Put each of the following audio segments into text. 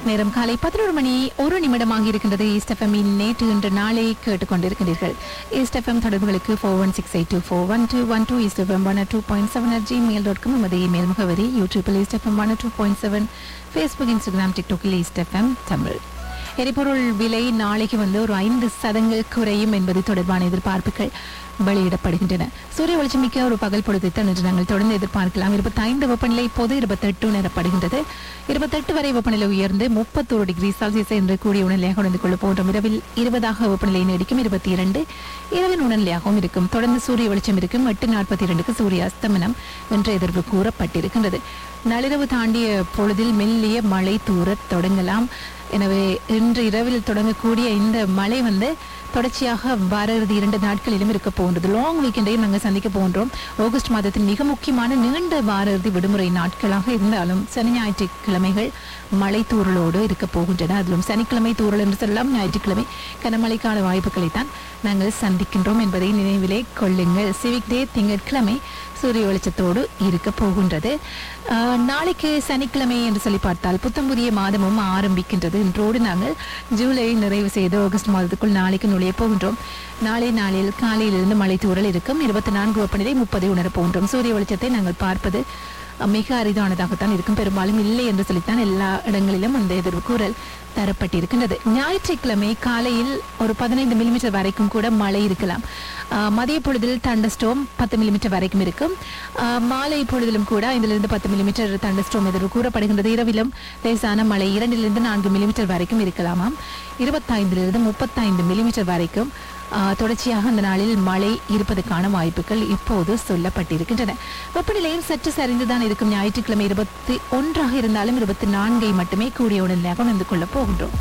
நேரம் காலை பதினோரு மணி ஒரு நிமிடமாக இருக்கின்றது ஈஸ்ட் எஃப்எம்மின் நேற்று இன்று நாளை கேட்டுக்கொண்டிருக்கிறீர்கள் ஈஸ்ட் எஃப்எம் தொடர்புகளுக்கு four one six eight two four one two one two East FM one two point seven at Gmail dot com எமது இமெயில் முகவரி யூடியூப்பில் East FM one two point seven Facebook Instagram டிக்டாக்கில் East FM Tamil எரிபொருள் விலை நாளைக்கு வந்து ஒரு ஐந்து சதங்கள் குறையும் என்பது தொடர்பான எதிர்பார்ப்புகள் வெளியிடப்படுகின்றன சூரிய வெளிச்சமிக்க ஒரு பகல் பொழுதைத்தான் இன்று நாங்கள் தொடர்ந்து எதிர்பார்க்கலாம் இருபத்தைந்து வெப்பநிலை இப்போது இருபத்தெட்டு உணரப்படுகின்றது இருபத்தெட்டு வரை வெப்பநிலை உயர்ந்து முப்பத்தோரு டிகிரி செல்சியஸ் என்று கூடிய உணர்நிலையாக உணர்ந்து கொள்ள போன்றோம் இரவில் இருபதாக வெப்பநிலை நீடிக்கும் இருபத்தி இரண்டு இரவின் உணர்நிலையாகவும் இருக்கும் தொடர்ந்து சூரிய வெளிச்சம் இருக்கும் எட்டு நாற்பத்தி இரண்டுக்கு சூரிய அஸ்தமனம் என்ற எதிர்வு கூறப்பட்டிருக்கின்றது நள்ளிரவு தாண்டிய பொழுதில் மெல்லிய மழை தூரத் தொடங்கலாம் எனவே இன்று இரவில் தொடங்கக்கூடிய இந்த மழை வந்து தொடர்ச்சியாக வார இறுதி இரண்டு நாட்களிலும் இருக்க போகின்றது லாங் வீக்கெண்டையும் நாங்கள் சந்திக்க போகின்றோம் ஆகஸ்ட் மாதத்தின் மிக முக்கியமான நீண்ட வார இறுதி விடுமுறை நாட்களாக இருந்தாலும் சனி ஞாயிற்றுக்கிழமைகள் மழை தூறலோடு இருக்க போகின்றன அதிலும் சனிக்கிழமை தூறல் என்று சொல்லலாம் ஞாயிற்றுக்கிழமை கனமழைக்கான வாய்ப்புகளை தான் நாங்கள் சந்திக்கின்றோம் என்பதை நினைவிலே கொள்ளுங்கள் சிவிக் டே திங்கட்கிழமை சூரிய வெளிச்சத்தோடு இருக்க போகின்றது ஆஹ், நாளைக்கு சனிக்கிழமை என்று சொல்லி பார்த்தால் புத்தம் புதிய மாதமும் ஆரம்பிக்கின்றது இன்றோடு நாங்கள் ஜூலை நிறைவு செய்து ஆகஸ்ட் மாதத்துக்குள் நாளைக்கு நுழைய போகின்றோம் நாளை நாளில் காலையிலிருந்து மழை தூறல் இருக்கும் இருபத்தி நான்கு வெப்பநிலை முப்பதை உணரப் போகின்றோம் சூரிய வெளிச்சத்தை நாங்கள் பார்ப்பது அஹ், மிக அரிதானதாகத்தான் இருக்கும் பெரும்பாலும் இல்லை என்று சொல்லித்தான் எல்லா இடங்களிலும் அந்த எதிர்வு கூறல் தரப்பட்டிருக்கின்றது ஞாயிற்றுக்கிழமை காலையில் ஒரு பதினைந்து மில்லிமீட்டர் வரைக்கும் கூட மழை இருக்கலாம் ஆஹ் மதிய பொழுதில் தண்டஸ்டோம் பத்து மில்லிமீட்டர் வரைக்கும் இருக்கும் ஆஹ் மாலை பொழுதிலும் கூட ஐந்திலிருந்து பத்து மில்லிமீட்டர் தண்டஸ்டோம் எதிர்வு கூறப்படுகின்றது இரவிலும் லேசான மழை இரண்டிலிருந்து நான்கு மில்லிமீட்டர் வரைக்கும் இருக்கலாமாம் இருபத்தைந்திலிருந்து முப்பத்தைந்து மில்லிமீட்டர் வரைக்கும் ஆஹ் தொடர்ச்சியாக அந்த நாளில் மழை இருப்பதற்கான வாய்ப்புகள் இப்போது சொல்லப்பட்டிருக்கின்றன வெப்பநிலையும் சற்று சரிந்துதான் இருக்கும் ஞாயிற்றுக்கிழமை இருபத்தி ஒன்றாக இருந்தாலும் இருபத்தி நான்கை மட்டுமே கூடிய உடனடியாக உணர்ந்து கொள்ளப் போகின்றோம்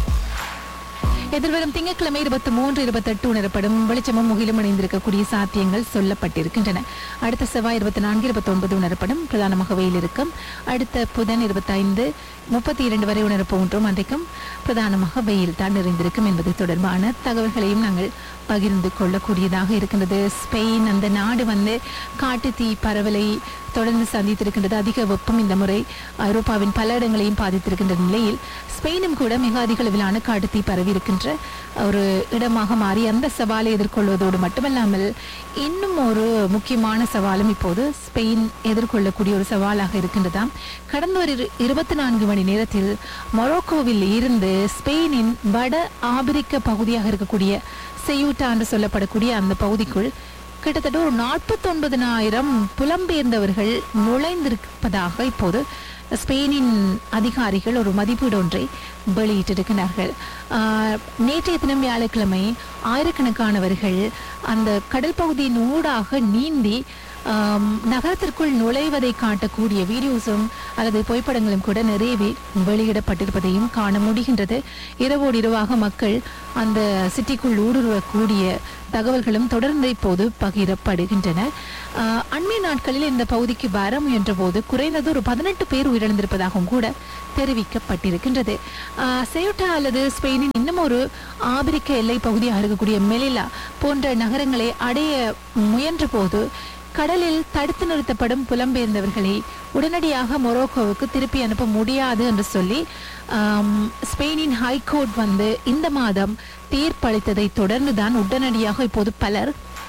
எதிர்வரும் திங்கட்கிழமை இருபத்தி மூன்று இருபத்தெட்டு உணரப்படும் வெளிச்சமும் முகிலும் இணைந்திருக்கக்கூடிய சாத்தியங்கள் சொல்லப்பட்டிருக்கின்றன அடுத்த செவ்வாய் இருபத்தி நான்கு இருபத்தி ஒன்பது உணரப்படும் பிரதானமாக வெயில் இருக்கும் அடுத்த புதன் இருபத்தைந்து முப்பத்தி இரண்டு வரை உணரப்போகின்றோம் அன்றைக்கும் பிரதானமாக வெயில் தான் நிறைந்திருக்கும் என்பது தொடர்பான தகவல்களையும் நாங்கள் பகிர்ந்து கொள்ளக்கூடியதாக இருக்கின்றது ஸ்பெயின் அந்த நாடு வந்து காட்டுத்தீ பரவலை தொடர்ந்து சந்தித்திருக்கின்றது அதிக வெப்பம் இந்த முறை ஐரோப்பாவின் பல இடங்களையும் பாதித்திருக்கின்ற நிலையில் ஸ்பெயினும் கூட மிக அதிக அளவிலான காட்டுத்தீ பரவி இருக்கின்ற ஒரு இடமாக மாறி அந்த சவாலை எதிர்கொள்வதோடு மட்டுமல்லாமல் இன்னும் ஒரு முக்கியமான சவாலும் இப்போது ஸ்பெயின் எதிர்கொள்ளக்கூடிய ஒரு சவாலாக இருக்கின்றதாம் கடந்த ஒரு இரு- இருபத்தி நான்கு மணி நேரத்தில் மொரோக்கோவில் இருந்து ஸ்பெயினின் வட ஆபிரிக்க பகுதியாக இருக்கக்கூடிய செய்யூட்டா என்று சொல்லப்படக்கூடிய அந்த பகுதிக்குள் கிட்டத்தட்ட ஒரு நாற்பத்தொன்பதினாயிரம் புலம்பெயர்ந்தவர்கள் நுழைந்திருப்பதாக இப்போது ஸ்பெயினின் அதிகாரிகள் ஒரு மதிப்பீடு ஒன்றை வெளியிட்டிருக்கிறார்கள் ஆஹ், நேற்றைய தினம் வியாழக்கிழமை ஆயிரக்கணக்கானவர்கள் அந்த கடல் பகுதியின் ஊடாக நீந்தி ஆம், நகரத்திற்குள் நுழைவதை காட்டக்கூடிய வீடியோஸும் அல்லது புகைப்படங்களும் கூட நிறையவே வெளியிடப்பட்டிருப்பதையும் காண முடிகின்றது இரவோடு இரவாக மக்கள் அந்த சிட்டிக்குள் ஊடுருவக்கூடிய தகவல்களும் தொடர்ந்து இப்போது பகிரப்படுகின்றன ஆஹ், அண்மைய நாட்களில் இந்த பகுதிக்கு வர முயன்ற போது குறைந்தது ஒரு பதினெட்டு பேர் உயிரிழந்திருப்பதாகவும் கூட தெரிவிக்கப்பட்டிருக்கின்றது ஆஹ், செயோட்டா அல்லது ஸ்பெயினின் இன்னும் ஒரு ஆபிரிக்க எல்லை பகுதியாக இருக்கக்கூடிய மெலிலா போன்ற நகரங்களை அடைய முயன்ற போது கடலில் தடுத்து நிறுத்தப்படும் புலம்பெயர்ந்தவர்களை உடனடியாக மொரோக்கோவுக்கு திருப்பி அனுப்ப முடியாது என்று சொல்லி ஆம், ஸ்பெயினின் ஹைகோர்ட் வந்து இந்த மாதம் தீர்ப்பளித்ததை தொடர்ந்து தான் உடனடியாக இப்போது பலர்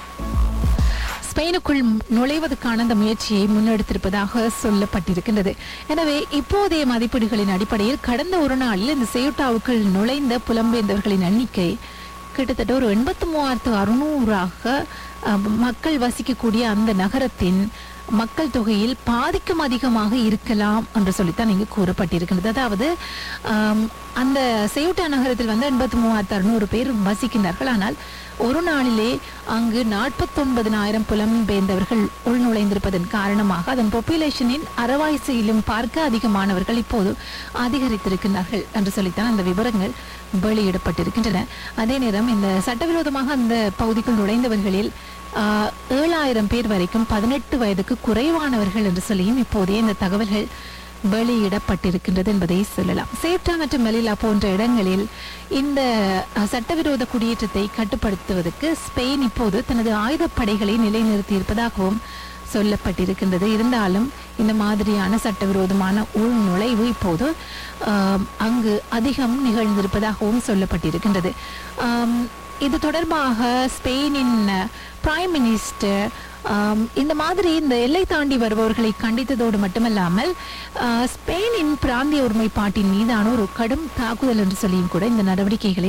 ஸ்பெயினுக்குள் நுழைவதற்கான அந்த முயற்சியை முன்னெடுத்திருப்பதாக சொல்லப்பட்டிருக்கின்றது எனவே இப்போதைய மதிப்பீடுகளின் அடிப்படையில் கடந்த ஒரு நாளில் இந்த செயுட்டாவுக்குள் நுழைந்த புலம்பெயர்ந்தவர்களின் எண்ணிக்கை கிட்டத்தட்ட ஒரு எண்பத்தி மூவாயிரத்து அறுநூறாக அஹ், மக்கள் வசிக்கக்கூடிய அந்த நகரத்தின் மக்கள் தொகையில் பாதிக்கும் அதிகமாக இருக்கலாம் என்று சொல்லித்தான் இங்கு கூறப்பட்டிருக்கின்றது அதாவது ஆம், அந்த செயுட்டா நகரத்தில் வந்து எண்பத்தி மூவாயிரத்து அறுநூறு பேர் வசிக்கின்றார்கள் ஆனால் ஒரு நாளிலே அங்கு நாற்பத்தொன்பதினாயிரம் புலம்பெயர்ந்தவர்கள் உள்நுழைந்திருப்பதன் காரணமாக அதன் பாப்புலேஷனின் அறவாய்சையிலும் பார்க்க அதிகமானவர்கள் இப்போது அதிகரித்திருக்கிறார்கள் என்று சொல்லித்தான் அந்த விவரங்கள் வெளியிடப்பட்டிருக்கின்றன அதே நேரம் இந்த சட்டவிரோதமாக அந்த பகுதிக்குள் நுழைந்தவர்களில் ஆஹ், ஏழாயிரம் பேர் வரைக்கும் பதினெட்டு வயதுக்கு குறைவானவர்கள் என்று சொல்லியும் இப்போதே இந்த தகவல்கள் வெளியிடப்பட்டிருக்கின்றது என்பதை சொல்லலாம் சேப்டா மற்றும் மெலிலா போன்ற இடங்களில் இந்த அஹ், சட்டவிரோத குடியேற்றத்தை கட்டுப்படுத்துவதற்கு ஸ்பெயின் இப்போது தனது ஆயுதப்படைகளை நிலைநிறுத்தியிருப்பதாகவும் சொல்லப்பட்டிருக்கின்றது இருந்தாலும் இந்த மாதிரியான சட்டவிரோதமான உள்நுழைவு இப்போது ஆம், அங்கு அதிகம் நிகழ்ந்திருப்பதாகவும் சொல்லப்பட்டிருக்கின்றது ஆம், இது தொடர்பாக ஸ்பெயினின் பிரைம் மினிஸ்டர் ஆம், இந்த மாதிரி இந்த எல்லை தாண்டி வருபவர்களை கண்டித்ததோடு மட்டுமல்லாமல் ஆ, ஸ்பெயினின் பிராந்திய ஒருமைப்பாட்டின் மீதான ஒரு கடும் தாக்குதல் என்று சொல்லியும் கூட இந்த நடவடிக்கைகளை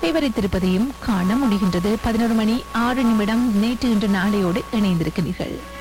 விவரித்திருப்பதையும் காண முடிகின்றது பதினோரு மணி ஆறு நிமிடம் நேற்று இன்று நாளையோடு இணைந்திருக்கிறீர்கள்